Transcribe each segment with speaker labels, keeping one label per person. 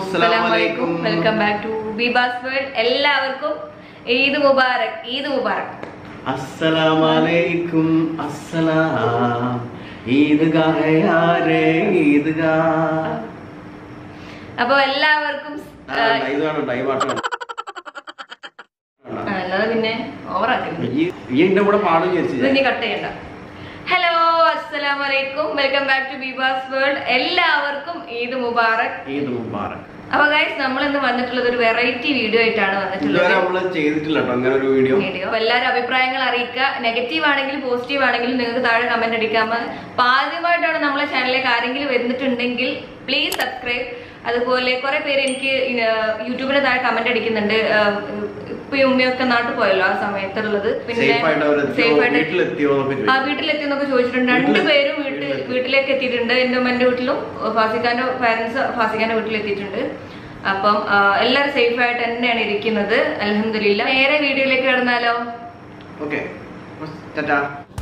Speaker 1: അസ്സലാമലൈക്കും
Speaker 2: welcome back to Beebas world എല്ലാവർക്കും ഈദ് മുബാറക് ഈദ് മുബാറക്
Speaker 1: അസ്സലാമലൈക്കും അസ്സലാം ഈദ്ഗാ ഹേ യാരേ ഈദ്ഗാ
Speaker 2: അപ്പൊ എല്ലാവർക്കും
Speaker 1: ആ, ഇത് വേണം ടൈം ആക്കണം
Speaker 2: ആ, അല്ലാതെ പിന്നെ ഓവറാക്കരുത്
Speaker 1: ഈ ഈ എന്റെ കൂടെ പാടും
Speaker 2: ഇത്
Speaker 1: വിചാരിച്ചു
Speaker 2: ഇനി കട്ട് ചെയ്യണ്ട ഹലോ അസ്സലാമു അലൈക്കും welcome back to Beebas world എല്ലാവർക്കും ഈദ് മുബാറക്
Speaker 1: ഈദ് മുബാറക്
Speaker 2: അപ്പൊ ഗൈസ് നമ്മൾ ഇന്ന് വന്നിട്ടുള്ളത് ഒരു വെറൈറ്റി വീഡിയോ ആയിട്ടാണ്
Speaker 1: ഇതുവരെ
Speaker 2: വന്നിട്ടുള്ളത്
Speaker 1: നമ്മള് ചെയ്തിട്ടില്ല കേട്ടോ അങ്ങനെ ഒരു വീഡിയോ
Speaker 2: വീഡിയോ അപ്പൊ എല്ലാവരും അഭിപ്രായങ്ങൾ അറിയിക്കുക നെഗറ്റീവ് ആണെങ്കിലും പോസിറ്റീവ് ആണെങ്കിലും നിങ്ങൾക്ക് താഴെ കമന്റ് അടിക്കാം അപ്പൊ ആദ്യമായിട്ടാണ് നമ്മളെ ചാനലിലേക്ക് ആരെങ്കിലും വന്നിട്ടുണ്ടെങ്കിൽ പ്ലീസ് സബ്സ്ക്രൈബ് അതുപോലെ കുറെ പേര് എനിക്ക് യൂട്യൂബിന് താഴെ കമന്റ് അടിക്കുന്നുണ്ട് ഉപ്പയും ഉമ്മയൊക്കെ നാട്ടിൽ പോയല്ലോ ആ സമയത്തുള്ളത്
Speaker 1: സേഫ് ആയിട്ട് അവർ
Speaker 2: safe ആയിട്ട്
Speaker 1: വീട്ടിലെത്തിയോ എന്നൊക്കെ
Speaker 2: ആ
Speaker 1: ചോദിച്ചു
Speaker 2: വീട്ടിലെത്തിയെന്നൊക്കെ ചോദിച്ചിട്ടുണ്ട് രണ്ടുപേരും വീട്ടിൽ വീട്ടിലേക്ക് എത്തിയിട്ടുണ്ട് എന്റെ ഉമ്മന്റെ വീട്ടിലും ഫാസിഖാന്റെ പാരന്റ്സ് ഫാസിഖാന്റെ വീട്ടിലെത്തിയിട്ടുണ്ട് അപ്പം ആ, എല്ലാവരും സേഫ് ആയിട്ട് തന്നെയാണ് ഇരിക്കുന്നത് അലഹമില്ല നേരെ വീഡിയോയിലേക്ക് കിടന്നാലോ
Speaker 1: ഓക്കെ ടാറ്റാ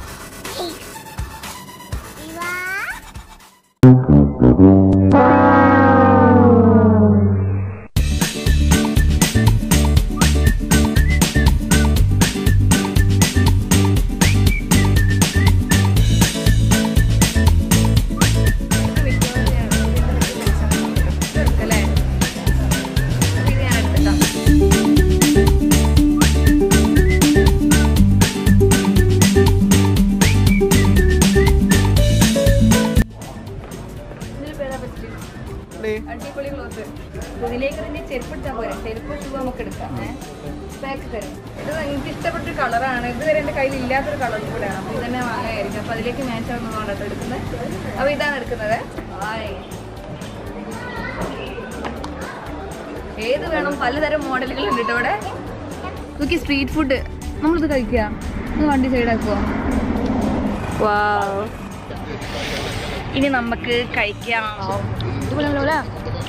Speaker 2: അടിപൊളി ക്ലോത്ത് ഇതിലേക്ക് തന്നെ ചെരുപ്പ് എടുത്താൽ പോരെ ചെരുപ്പ് ഷൂ നമുക്ക് എടുക്കാം ബാക്ക് തരും ഇത് എനിക്ക് ഇഷ്ടപ്പെട്ട ഒരു കളറാണ് ഇതുവരെ എൻ്റെ കയ്യിൽ ഇല്ലാത്തൊരു കളർ കൂടെയാണ് അപ്പോൾ ഇതന്നെ വാങ്ങായിരിക്കും അപ്പോൾ അതിലേക്ക് മാച്ച് ആവുന്നതുകൊണ്ട് കേട്ടോ എടുക്കുന്നത് അപ്പോൾ ഇതാണ് എടുക്കുന്നത് ആയ്. ഏത് വേണം പലതരം മോഡലുകൾ ഉണ്ട് കേട്ടോ ഇവിടെ നോക്കി സ്ട്രീറ്റ് ഫുഡ് നമ്മളിത് കഴിക്കുക ഒന്ന് വണ്ടി സൈഡാക്കുമോ വാ ഇനി നമുക്ക് കഴിക്കാം ഇതുപോലെ പോലെ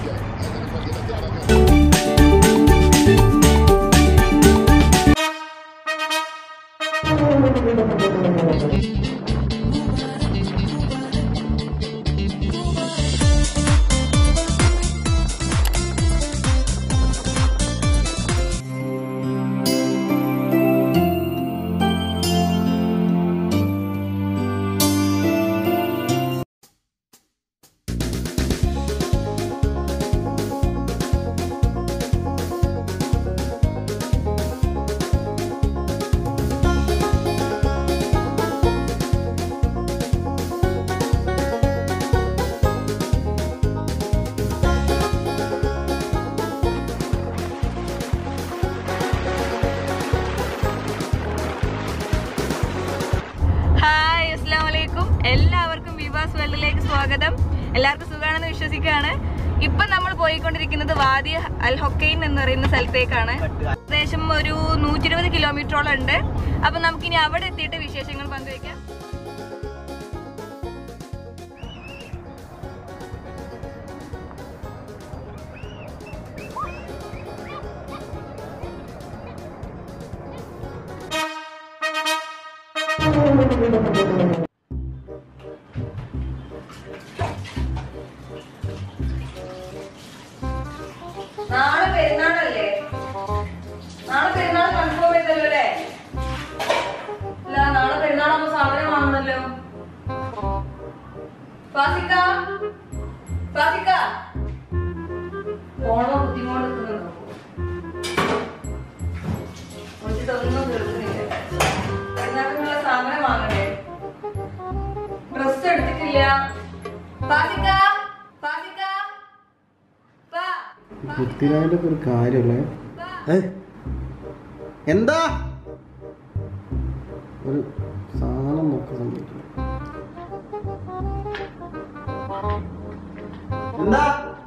Speaker 2: ഹായ് അസ്സാം വലൈക്കും എല്ലാവർക്കും വിവാസ് വേൾഡിലേക്ക് സ്വാഗതം എല്ലാവർക്കും സുഖമാണെന്ന് വിശ്വസിക്കുകയാണ് ഇപ്പൊ നമ്മൾ പോയിക്കൊണ്ടിരിക്കുന്നത് വാദി അൽ ഹൊക്കൈൻ എന്ന് പറയുന്ന സ്ഥലത്തേക്കാണ് ഏകദേശം ഒരു നൂറ്റി ഇരുപത് കിലോമീറ്ററോളം ഉണ്ട് അപ്പൊ നമുക്കിനി അവിടെ എത്തിയിട്ട് വിശേഷങ്ങൾ പങ്കുവയ്ക്കാം നാളെ പെരുന്നാളല്ലേ നാളെ പെരുന്നാൾ കൺഫേം ചെയ്തല്ലോ അല്ലേ അല്ല നാളെ പെരുന്നാളാകുമ്പോ സാധനം വാങ്ങണല്ലോ ഫാസിക്ക ഫാസിക്ക ഫോണോ ബുദ്ധിമുട്ട് നിൽക്കുന്നുണ്ടോ വിളിച്ചിട്ടൊന്നും കേൾക്കുന്നില്ല പെരുന്നാളിനുള്ള സാധനം വാങ്ങണ്ടേ ഡ്രസ് എടുത്തിട്ടില്ല ഫാസിക്ക ഫാസിക്ക ഫാ
Speaker 1: പൃഥ്വിരാജിന്റെ ഒരു കാര്യല്ലേ എന്താ ഒരു സാധനം നോക്കാൻ സമ്മതിക്കില്ല എന്താ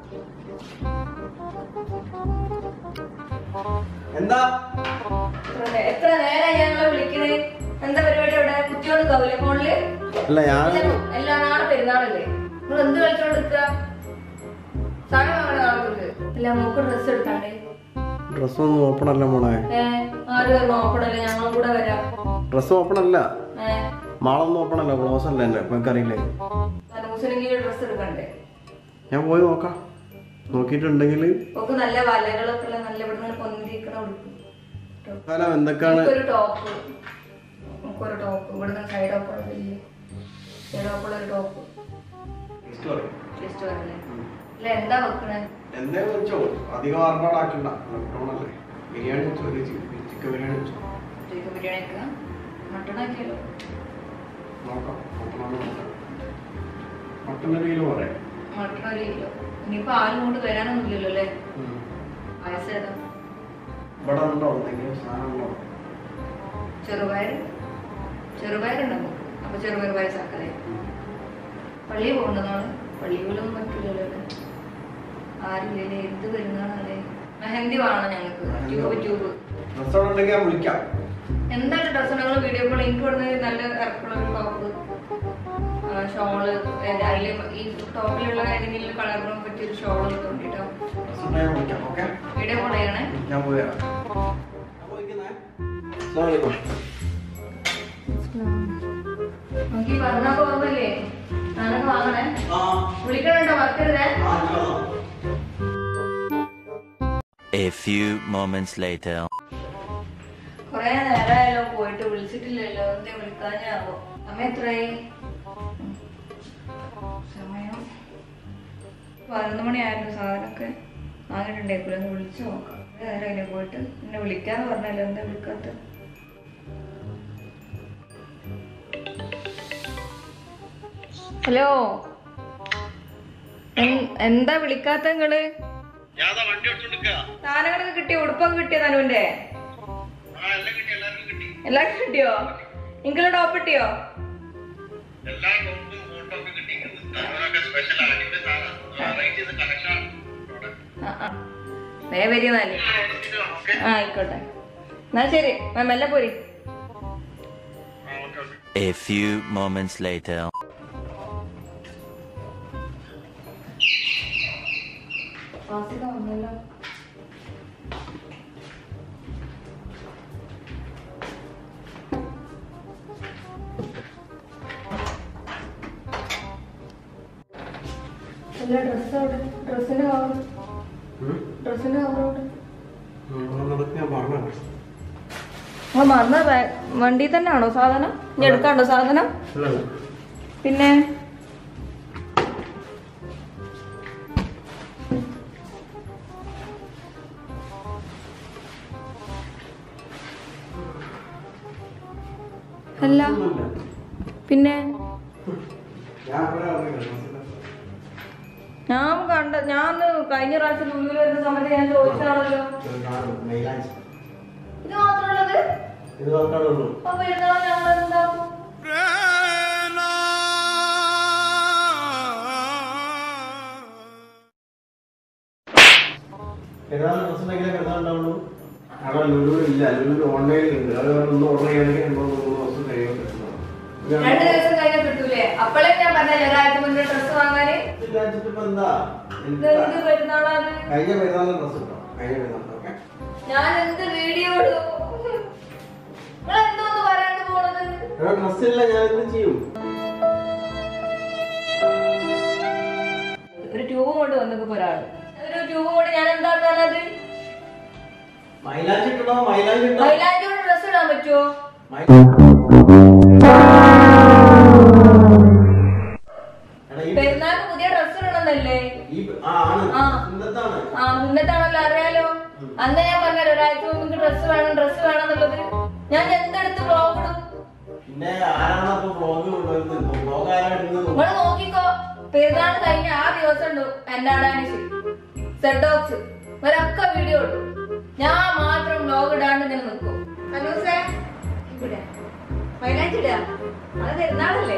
Speaker 1: എന്താ
Speaker 2: എത്ര നേ- എത്ര നേരം ഞങ്ങളെ വിളിക്കണേ എന്താ പരിപാടി അവിടെ കുട്ടിയോട് കവിലെ ഫോണില്
Speaker 1: അല്ല ഞാൻ
Speaker 2: എല്ലാ നാളെ പെരുന്നാളല്ലേ നിങ്ങൾ എന്ത് കളിച്ചോണ്ട് നിൽക്കുക സാധനം വാങ്ങണ നാളെ അല്ല മോക്ക് ഡ്രസ് എടുക്കാണ്ടേ
Speaker 1: ഡ്രസ്സൊന്നും ഓപ്പൺ അല്ല മോളെ
Speaker 2: ഏ ആര് നോക്കണല്ലേ ഞങ്ങളും കൂടെ വരാം
Speaker 1: ഡ്രസ്സ് ഓപ്പൺ അല്ല
Speaker 2: ഏ
Speaker 1: മാളൊന്നും ഓപ്പൺ അല്ല ക്ലോസ് അല്ല എന്റെ ഇപ്പൊ അറിയില്ലേ
Speaker 2: മുസ്ലിംഗിൽ ഡ്രസ് എടുക്കണ്ടേ
Speaker 1: ഞാൻ പോയി നോക്കാം നോക്കിയിട്ടുണ്ടെങ്കിൽ
Speaker 2: ഒക്കെ നല്ല വലകളൊക്കെ ഉള്ള നല്ല ഇവിടെ നിന്ന് പൊന്തിരിക്കണ ഉടുപ്പ് ട്ടോ.
Speaker 1: കാലം എന്തൊക്കെയാണ്
Speaker 2: ഒരു ടോപ്പ് നമുക്കൊരു ടോപ്പ് ഇവിടെ നിന്ന് സൈഡ് ടോപ്പുള്ള വലിയ സൈഡ് ടോപ്പുള്ള ഒരു ടോപ്പ് ജസ്റ്റ് വരല്ലേ അല്ല എന്താ വെക്കണേ
Speaker 1: എന്തേ വെച്ചോ അധികം ആർഭാടാക്കണ്ട ലോക്ക്ഡൗണല്ലേ ബിരിയാണി വെച്ചോ ഒരു ചിക്കൻ ബിരിയാണി വെച്ചോ
Speaker 2: ചിക്കൻ ബിരിയാണി ഒക്കെ മട്ടൺ ആക്കിയല്ലോ
Speaker 1: നോക്കാം മട്ടണാണ് നോക്കാം മട്ടൺ ഒരു കിലോ പറയാം
Speaker 2: മട്ടൺ ഒരു കിലോ ഇനിയിപ്പോ ആരും കൊണ്ട് വരാനൊന്നും ഇല്ലല്ലോ അല്ലേ വയസ്സ് ഏതാ
Speaker 1: ഇവിടെ ഉണ്ടോ എന്തെങ്കിലും സാധനം ഉണ്ടോ
Speaker 2: ചെറുപയർ ചെറുപയറുണ്ട് നമുക്ക് അപ്പൊ ചെറുപയർ പായസാക്കലേ പള്ളിയിൽ പോകേണ്ടതാണ് പള്ളിയിൽ പോലൊന്നും പറ്റില്ലല്ലോ അല്ലേ ആരില്ലല്ലേ എന്ത് പെരുന്നാളല്ലേ മെഹന്തി വേണം ഞങ്ങൾക്ക് ട്യൂബ് ട്യൂബ്
Speaker 1: ഡ്രസ് അവിടെ ഉണ്ടെങ്കിൽ ഞാൻ വിളിക്കാം
Speaker 2: എന്താണ് ഡ്രസ്സ് ഞങ്ങൾ വീഡിയോ കോൾ എനിക്ക് ഇവിടുന്ന് നല്ല ഇറക്കുള്ള ഒരു ടോപ്പ് ഷോള് അതിൽ ഈ ടോപ്പിലുള്ള ഏതെങ്കിലും കളറിനും പറ്റിയൊരു ഷോൾ എടുത്തോണ്ടിട്ടോ
Speaker 1: ഡ്രസ് ഉണ്ടെങ്കിൽ ഞാൻ വിളിക്കാം ഓക്കെ
Speaker 2: വീഡിയോ കോൾ ചെയ്യണേ
Speaker 1: ഞാൻ പോയി വരാം അസ്സലാമലൈക്കും.
Speaker 2: നമുക്ക് ഈ പറഞ്ഞ ഓർമ്മല്ലേ ഞാനൊക്കെ വാങ്ങണേ
Speaker 1: ആ
Speaker 2: വിളിക്കണുണ്ടോ മറക്കരുതേ
Speaker 1: ആ ഇൻഷാ അല്ലാ.
Speaker 3: A few moments later.
Speaker 2: കൊറേ നേരമായല്ലോ പോയിട്ട് വിളിച്ചിട്ടില്ലല്ലോ എന്തേ വിളിക്കാഞ്ഞാവോ സമയം എത്രയായി ഉം. സമയം പതിനൊന്ന് മണിയായിരുന്നു സാധനമൊക്കെ വാങ്ങിയിട്ടുണ്ടേക്കൂല ഒന്ന് വിളിച്ചു നോക്കാം കുറേ നേരമായില്ലേ പോയിട്ട് എന്നെ വിളിക്കാന്ന് പറഞ്ഞല്ലോ എന്താ വിളിക്കാത്ത ഹലോ എന്താ വിളിക്കാത്ത നിങ്ങള് സാധനങ്ങളൊക്കെ കിട്ടിയോ ഉടുപ്പൊക്കെ കിട്ടിയോ തനുവിന്റെ എല്ലാവർക്കും കിട്ടിയോ നിങ്ങളെ ടോപ്പ് കിട്ടിയോ ആ, ആ. വേ വരി എന്നാല് ആ ആയിക്കോട്ടെ എന്നാ ശരി മാം മെല്ലെ പോരി
Speaker 3: A few moments later.
Speaker 2: ഫാസില വന്നല്ലോ അല്ല ഡ്രസ് അവിടെ ഡ്രസ്സിന്റെ കവർ
Speaker 1: ഉം.
Speaker 2: ഡ്രസ്സിന്റെ കവർ അവിടെ
Speaker 1: ഉം, ഇവിടെ നടക്ക് ഞാൻ പറഞ്ഞു
Speaker 2: ആ മറന്ന വണ്ടി തന്നെ ആണോ സാധനം ഇനി എടുക്കാണ്ടോ സാധനം
Speaker 1: ഇല്ല ഇല്ല.
Speaker 2: പിന്നെ അല്ല
Speaker 1: ഒന്നുമില്ല.
Speaker 2: പിന്നെ
Speaker 1: ഞാൻ ഇവിടെ ഇറങ്ങിയില്ല.
Speaker 2: ഞാൻ കണ്ട ഞാൻ കഴിഞ്ഞ പ്രാവശ്യം ലുലുവിൽ വരുന്ന സമയത്ത് ഞാൻ ചോദിച്ചാണല്ലോ
Speaker 1: ഇത് കാണും, മൈലാഞ്ചി.
Speaker 2: ഇത് മാത്രമുള്ളത്
Speaker 1: ഇത് മാത്രമേ ഉള്ളൂ
Speaker 2: അപ്പൊ പെരുന്നാൾ ഞങ്ങൾ എന്താക്കും
Speaker 1: പെരുന്നാൾ ഡ്രസ് ഉണ്ടെങ്കിലേ പെരുന്നാൾ ഉണ്ടാവുള്ളൂ അവിടെ ലുലുവിൽ ഇല്ല ലുലുവിൽ ഓൺലൈനിൽ ഉണ്ട് അത് വേറെ ഒന്ന് ഓർഡർ ചെയ്യണമെങ്കിൽ രണ്ടോ മൂന്നോ ദിവസം കഴിയുമ്പോൾ കിട്ടുന്നതാണ്. ഇത് ഞാൻ
Speaker 2: രണ്ട് ദിവസം കഴിഞ്ഞാൽ കിട്ടൂലേ അപ്പോഴേ ഞാൻ പറഞ്ഞല്ലേ ഒരാഴ്ച മുന്നേ ഡ്രസ്സ് വാങ്ങാന്
Speaker 1: വിചാരിച്ചിട്ട് ഇപ്പൊ എന്താ
Speaker 2: ഇത് എന്ത്
Speaker 1: എനിക്ക്
Speaker 2: പെരുന്നാളാണ്
Speaker 1: കഴിഞ്ഞ പെരുന്നാളിന് ഡ്രസ് കിട്ടോ കഴിഞ്ഞ പെരുന്നാൾ ഓക്കെ
Speaker 2: ഞാൻ എന്ത് വീഡിയോ ഇടും നിങ്ങൾ എന്തോന്ന് പറയാണ്ട് പോണത്
Speaker 1: ഡ്രസ് ഇല്ല ഞാൻ എന്ത് ചെയ്യും
Speaker 2: ഒരു ട്യൂബും കൊണ്ട് വന്നപ്പോ ഒരാള് ഒരു ട്യൂബും കൊണ്ട് ഞാൻ എന്താക്കാനത്
Speaker 1: മൈലാഞ്ചി ഇട്ടോ മൈലാഞ്ചി ഇട്ടോ
Speaker 2: മൈലാഞ്ചി കൊണ്ട് ഡ്രസ് ഇടാൻ പറ്റുമോ
Speaker 1: മൈ- എടാ, ഈ-
Speaker 2: പെരുന്നാൾക്ക് പുതിയ ഡ്രസ് ഇടണമെന്നല്ലേ
Speaker 1: ഈ ആ ആണ്
Speaker 2: ആ.
Speaker 1: സുന്നത്താണ്
Speaker 2: ആ എന്നിട്ടാണല്ലോ അറിയാലോ അന്ന് ഞാൻ പറഞ്ഞല്ലോ ഒരാഴ്ച മുമ്പ് ഡ്രസ് വേണം ഡ്രസ് വേണം എന്നുള്ളത് ഞാൻ എന്തെടുത്ത് ബ്ലോഗ് ഇടും
Speaker 1: പിന്നെ ആരാണ് അപ്പൊ വ്ളോഗ് കൊണ്ടുവരുന്നത് വ്ളോഗ് ആരാണ് ഇടുന്നത്
Speaker 2: നിങ്ങൾ നോക്കിക്കോ പെരുന്നാൾ കഴിഞ്ഞ ആ ദിവസം ഉണ്ട് എന്നാടാനിസ് സെഡോക്സ് ഇവരൊക്കെ വീഡിയോ ഇടും ഞാൻ മാത്രം ബ്ലോഗ് ഇടാണ്ട് ഇങ്ങനെ നിൽക്കും അനൂസേ ഇവിടെ മൈലാഞ്ചി ഇടുക അത് പെരുന്നാളല്ലേ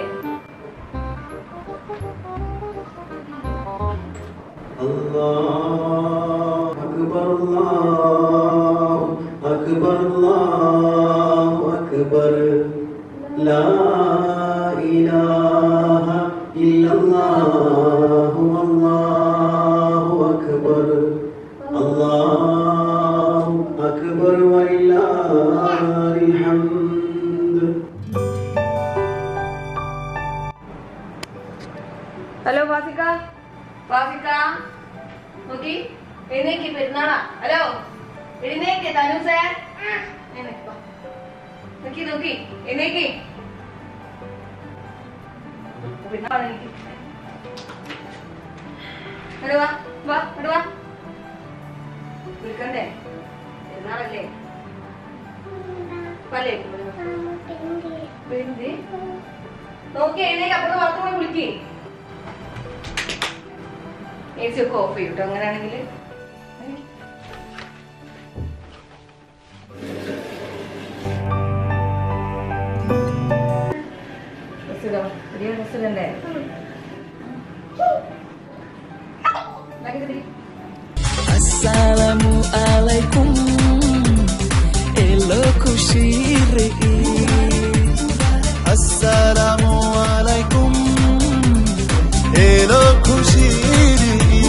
Speaker 1: الله أكبر الله أكبر الله أكبر لا إله إلا الله والله أكبر الله أكبر ولله الحمد
Speaker 2: ഹലോ ഫാസിക്ക ഫാസിക്ക നോക്കി എഴുന്നേക്ക് പെരുന്നാളാ ഹലോ എഴുന്നേക്ക് തനുസേ നോക്കി നോക്കി എഴുന്നേക്ക് പെരുന്നാളാണ് എനിക്ക്. ഇങ്ങട് വാ വാ ഇങ്ങട് വാ വിളിക്കണ്ടേ പെരുന്നാളല്ലേ പല്ലേ പെരുന്തി നോക്കി എഴുന്നേക്ക് അപ്പുറത്ത് പുറത്ത് പോയി വിളിക്കേ എ സി ഒക്കെ ഓഫ് ചെയ്യും കേട്ടോ അങ്ങനെയാണെങ്കിൽ ബസ്സിടണ്ടേ
Speaker 4: Assalamu alaikum Elo kushiri Assalamu alaikum Elo kushiri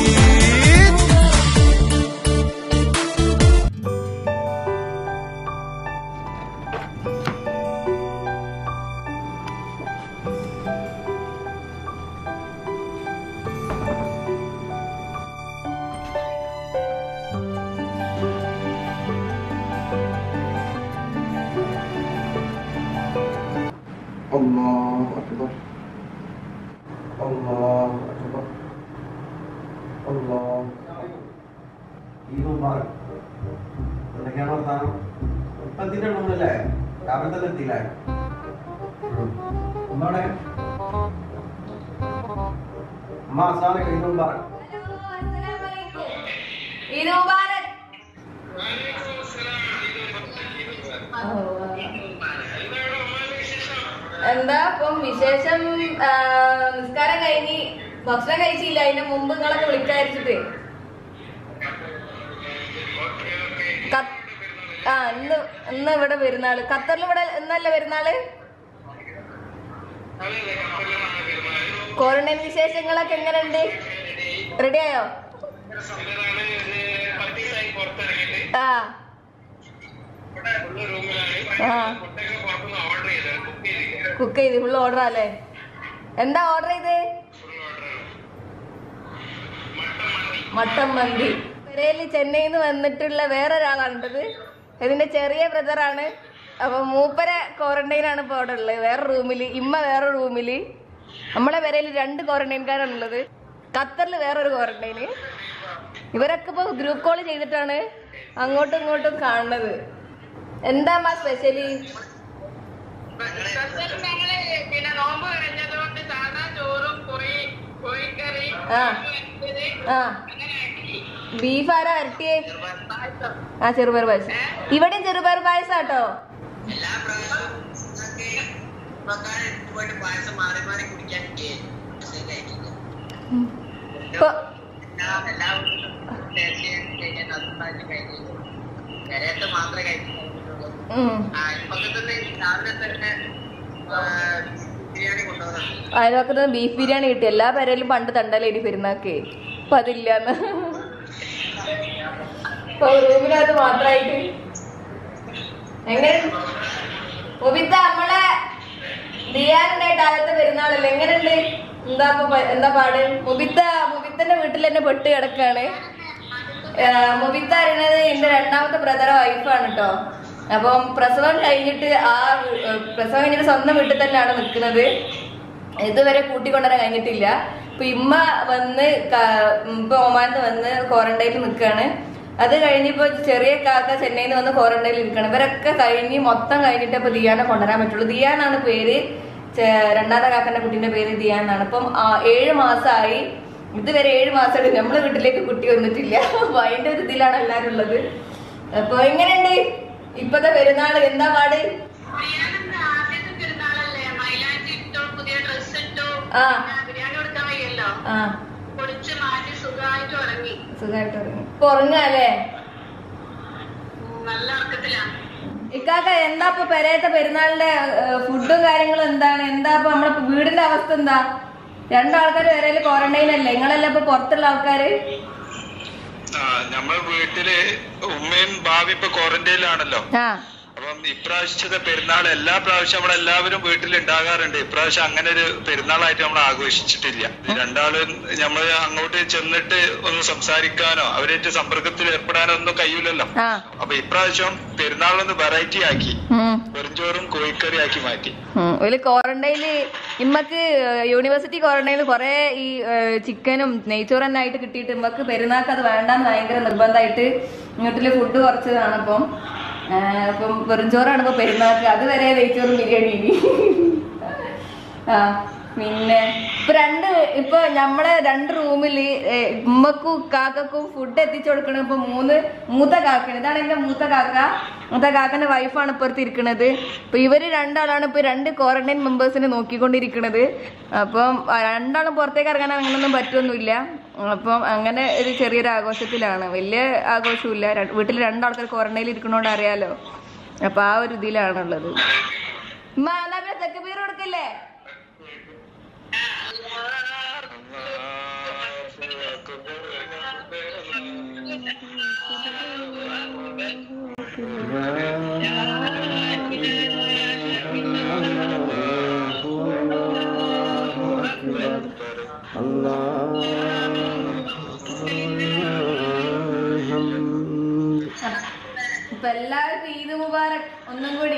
Speaker 1: അല്ലാഹു അക്ബർ അല്ലാഹു അക്ബർ അല്ലാഹു ഈദ് മുബാറക് എന്തൊക്കെയാണ് വർത്താനം ഇപ്പം എത്തിയിട്ടേ ഉള്ളൂല്ലേ രാവിലെ തന്നെ എത്തിയില്ലേ ഒന്നോടെ അമ്മ അസ്സാം ഈദ് മുബാറക്
Speaker 2: ഈദ് മുബാറക് എന്താ ഇപ്പം വിശേഷം ആ, നിസ്കാരം കഴിഞ്ഞ് ഭക്ഷണം കഴിച്ചില്ല അതിന്റെ മുമ്പ് നിങ്ങളൊക്കെ വിളിക്കാതിരിച്ചിട്ട് ഖ- ആ ഇന്ന് ഇന്ന് ഇവിടെ പെരുന്നാള് ഖത്തറിൽ ഇവിടെ എന്നല്ല പെരുന്നാള് ക്വാറന്റൈൻ വിശേഷങ്ങളൊക്കെ എങ്ങനെയുണ്ട് റെഡിയായോ ആ ആ കുക്ക് ചെയ്ത് ഫുൾ ഓർഡർ അല്ലേ എന്താ ഓർഡർ ചെയ്ത് മട്ടൻ മന്തി പെരയില് ചെന്നൈയിൽ നിന്ന് വന്നിട്ടുള്ള വേറെ ഒരാളാണിട്ടത് ഇതിന്റെ ചെറിയ ബ്രദറാണ് അപ്പൊ മൂപ്പര ക്വാറന്റൈൻ ആണ് ഇപ്പൊ അവിടെ ഉള്ളത് വേറെ റൂമില് ഇമ്മ വേറെ റൂമില് നമ്മളെ പെരയിൽ രണ്ട് ക്വാറന്റൈൻകാരാണുള്ളത് ഖത്തറിൽ വേറൊരു ക്വാറന്റൈന് ഇവരൊക്കെ ഇപ്പൊ ഗ്രൂപ്പ് കോൾ ചെയ്തിട്ടാണ് അങ്ങോട്ടും ഇങ്ങോട്ടും കാണുന്നത് എന്താ സ്പെഷ്യലി
Speaker 5: സ്പെഷ്യൽ ഞങ്ങള് പിന്നെ നോമ്പ് കഴിഞ്ഞതുകൊണ്ട് സാധാ ചോറും കുറി കോഴിക്കറി
Speaker 2: ആ.
Speaker 5: വറുത്തത്
Speaker 2: ആ
Speaker 5: അങ്ങനെ ആക്കി
Speaker 2: ബീഫ് ആരാ വരട്ടിയേ
Speaker 5: പായസം
Speaker 2: ആ ചെറുപയർ പായസം ഇവിടെയും ചെറുപയർ പായസം കേട്ടോ
Speaker 6: എല്ലാ പ്രാവശ്യവും നിങ്ങൾക്ക് വെക്കാൻ എടുത്തു പോയിട്ട് പായസം മാറി മാറി കുടിക്കാൻ ശരിയായിട്ടില്ല
Speaker 2: ഇപ്പൊ
Speaker 6: എല്ലാ എല്ലാ വീട്ടിലും ടേസ്റ്റ് ചെയ്ത് കഴിഞ്ഞാൽ നന്നായിട്ട് കഴിഞ്ഞു പെരയത്ത് മാത്രമേ കഴിക്കുന്നുള്ളൂ
Speaker 2: ഉം.
Speaker 6: ആ ഇപ്പൊക്കെ തന്നെ രാവിലെ തന്നെ ആ, ബിരിയാണി കൊണ്ടുവന്നിട്ടുണ്ട്
Speaker 2: അയൽവക്കത്ത് ബീഫ് ബിരിയാണി കിട്ടി എല്ലാ പേരയിലും പണ്ട് തണ്ടലേടി പെരുന്നാക്കേ ഇപ്പൊ അതില്ലാന്ന് ഇപ്പൊ റൂമിനകത്ത് മാത്രായിട്ട് എങ്ങനെ മുബിത്ത നമ്മളെ ദിയാനുണ്ടായിട്ട് ആദ്യത്തെ പെരുന്നാളല്ലേ എങ്ങനെയുണ്ട് എന്താ ഇപ്പൊ പ- എന്താ പാട് മുബിത്ത മുബിത്തന്റെ വീട്ടിൽ തന്നെ പെട്ട് കിടക്കാണ് മുബിത്ത അറിയണത് എന്റെ രണ്ടാമത്തെ ബ്രദറെ വൈഫാണ് കേട്ടോ അപ്പം പ്രസവം കഴിഞ്ഞിട്ട് ആ വീ- ഏ, പ്രസവം കഴിഞ്ഞിട്ട് സ്വന്തം വീട്ടിൽ തന്നെയാണ് നിൽക്കുന്നത് ഇതുവരെ കൂട്ടിക്കൊണ്ടുവരാൻ കഴിഞ്ഞിട്ടില്ല ഇപ്പൊ ഇമ്മ വന്ന് ക- ഇപ്പൊ ഒമാനത്ത് വന്ന് ക്വാറന്റൈനിൽ നിൽക്കുകയാണ് അത് കഴിഞ്ഞിപ്പോ ചെറിയ കാക്ക ചെന്നൈയിൽ നിന്ന് വന്ന് ക്വാറന്റൈനിൽ ഇരിക്കണം ഇവരൊക്കെ കഴിഞ്ഞ് മൊത്തം കഴിഞ്ഞിട്ട് ഇപ്പൊ ദിയാനെ കൊണ്ടുവരാൻ പറ്റുള്ളൂ ദിയാനാണ് പേര് ചെ- രണ്ടാമത്തെ കാക്കന്റെ കുട്ടീന്റെ പേര് ദിയാൻ എന്നാണ് അപ്പം ആ, ഏഴ് മാസമായി ഇതുവരെ ഏഴ് മാസമായിട്ട് നമ്മളെ വീട്ടിലേക്ക് കുട്ടി വന്നിട്ടില്ല അപ്പൊ അതിന്റെ ഒരു ഇതിലാണ് എല്ലാരും ഉള്ളത് അപ്പൊ എങ്ങനെയുണ്ട് ഇപ്പത്തെ പെരുന്നാള് എന്താ പാട്
Speaker 5: ബിരിയാണി ആദ്യത്തെ പെരുന്നാളല്ലേ മൈലാഞ്ചി ഇട്ടു പുതിയ ഡ്രസ് ഇട്ടു
Speaker 2: ആ.
Speaker 5: പിന്നെ ബിരിയാണി കൊടുക്കാൻ വയ്യല്ലോ
Speaker 2: ആ
Speaker 5: പൊടിച്ച് മാറ്റി സുഖമായിട്ട് ഉറങ്ങി
Speaker 2: സുഖമായിട്ട് ഉറങ്ങി ഇപ്പൊ ഉറങ്ങാല്ലേ
Speaker 5: ഉം, നല്ല ഉറക്കത്തിലാണ്
Speaker 2: ഇക്കാക്ക എന്താ ഇപ്പൊ പെരയത്തെ പെരുന്നാളിന്റെ ഫുഡും കാര്യങ്ങളും എന്താണ് എന്താ ഇപ്പൊ നമ്മളെ വീടിന്റെ അവസ്ഥ എന്താ രണ്ടാൾക്കാർ പെരയില് ക്വാറന്റൈൻ അല്ലേ നിങ്ങളെല്ലാം ഇപ്പൊ പുറത്തുള്ള ആൾക്കാര്
Speaker 7: ആ നമ്മൾ വീട്ടില് ഉമ്മയും ഭാവി ഇപ്പൊ ക്വാറന്റൈനിലാണല്ലോ
Speaker 2: ആ
Speaker 7: അപ്പൊ അപ്പം ഇപ്രാവശ്യത്തെ പെരുന്നാൾ എല്ലാ പ്രാവശ്യം നമ്മളെല്ലാവരും വീട്ടിൽ ഉണ്ടാകാറുണ്ട് ഇപ്രാവശ്യം അങ്ങനെ ഒരു പെരുന്നാളായിട്ട് നമ്മൾ ആഘോഷിച്ചിട്ടില്ല രണ്ടാളും നമ്മൾ അങ്ങോട്ട് ചെന്നിട്ട് ഒന്ന് സംസാരിക്കാനോ അവരായിട്ട് സമ്പർക്കത്തിൽ ഏർപ്പെടാനോ ഒന്നും കഴിയൂലല്ലോ
Speaker 2: ആ
Speaker 7: അപ്പൊ ഇപ്രാവശ്യം പെരുന്നാളൊന്ന് വെറൈറ്റി ആക്കി
Speaker 2: ഉം.
Speaker 7: വെറുംചോറും കോഴിക്കറി ആക്കി മാറ്റി
Speaker 2: ഉം. ഒരു ക്വാറന്റൈനില് ഇമ്മക്ക് യൂണിവേഴ്സിറ്റി ക്വാറന്റൈനിൽ കുറെ ഈ ഏഹ്, ചിക്കനും നെയ്ച്ചോറും തന്നെ ആയിട്ട് കിട്ടിയിട്ട് ഇമ്മക്ക് പെരുന്നാൾക്ക് അത് വേണ്ടാന്ന് ഭയങ്കര നിർബന്ധമായിട്ട് വീട്ടില് ഫുഡ് കുറച്ചതാണ് അപ്പം ഏഹ്, അപ്പം വെറുംചോറാണ് ഇപ്പൊ പെരുന്നാൾക്ക് അതുവരെ നെയ്ച്ചോറും ബിരിയാണി ആ പിന്നെ ഇപ്പൊ രണ്ട് ഇപ്പൊ നമ്മളെ രണ്ട് റൂമില് ഉമ്മക്കും കാക്കക്കും ഫുഡ് എത്തിച്ചു കൊടുക്കണം ഇപ്പൊ മൂന്ന് മൂത്ത കാക്കാണ് ഇതാണ് എന്റെ മൂത്ത കാക്ക മൂത്ത കാക്കന്റെ വൈഫാണ് ഇപ്പുറത്ത് ഇരിക്കുന്നത് ഇപ്പൊ ഇവര് രണ്ടാളാണ് ഇപ്പൊ രണ്ട് ക്വാറന്റൈൻ മെമ്പേഴ്സിനെ നോക്കിക്കൊണ്ടിരിക്കുന്നത് അപ്പം ആ, രണ്ടാളും പുറത്തേക്ക് ഇറങ്ങാൻ അങ്ങനൊന്നും പറ്റൊന്നുമില്ല അപ്പം അങ്ങനെ ഒരു ചെറിയൊരു ആഘോഷത്തിലാണ് വലിയ ആഘോഷമില്ല ര- വീട്ടിൽ രണ്ടാൾക്കാർ ക്വാറന്റൈനിൽ ഇരിക്കണോണ്ട് അറിയാലോ അപ്പൊ ആ ഒരു ഇതിലാണുള്ളത് ഉമ്മ എന്നാ പിന്നെ തെക്കുപീർ കൊടുക്കല്ലേ ഇപ്പൊ എല്ലാവർക്കും ഈദ് മുബാറക് ഒന്നും കൂടി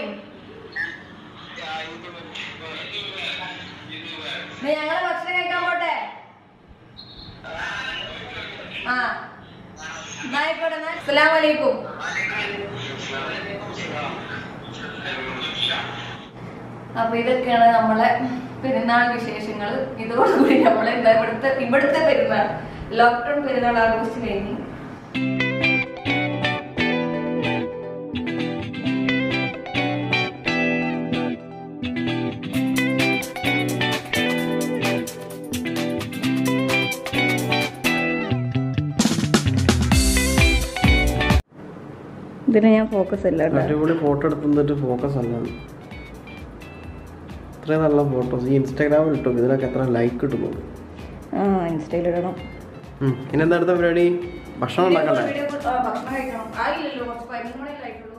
Speaker 2: ദേ, ഞങ്ങള് ഭക്ഷണം കഴിക്കാൻ പോട്ടെ ആ എന്നാ ആയിക്കോട്ടെ എന്നാ അസ്സലാമലൈക്കും അപ്പൊ ഇതൊക്കെയാണ് നമ്മളെ പെരുന്നാൾ വിശേഷങ്ങൾ ഇതോടുകൂടി നമ്മളെ എന്താ ഇവിടുത്തെ ഇവിടുത്തെ പെരുന്നാൾ ലോക്ക്ഡൌൺ പെരുന്നാൾ ആഘോഷിച്ച് കഴിഞ്ഞു ഇതിന് ഞാൻ ഫോക്കസ് അല്ല കേട്ടോ
Speaker 1: അടിപൊളി ഫോട്ടോ എടുത്തിട്ട് ഫോക്കസ് അല്ലാന്ന് ഇത്രയും നല്ല ഫോട്ടോസ് ഈ ഇൻസ്റ്റാഗ്രാമിൽ ഇട്ടു ഇതിനൊക്കെ എത്ര ലൈക്ക് കിട്ടുന്നു
Speaker 2: ആ ഇൻസ്റ്റയിലിടണം
Speaker 1: ഇനി എന്താ അടുത്ത പരിപാടി ഭക്ഷണം ഉണ്ടാക്കണ്ടേ
Speaker 2: ഭക്ഷണം കഴിക്കണം ആയില്ലല്ലോ കുറച്ച് പതിനൊന്ന് മണിയല്ലേ ആയിട്ടുള്ളൂ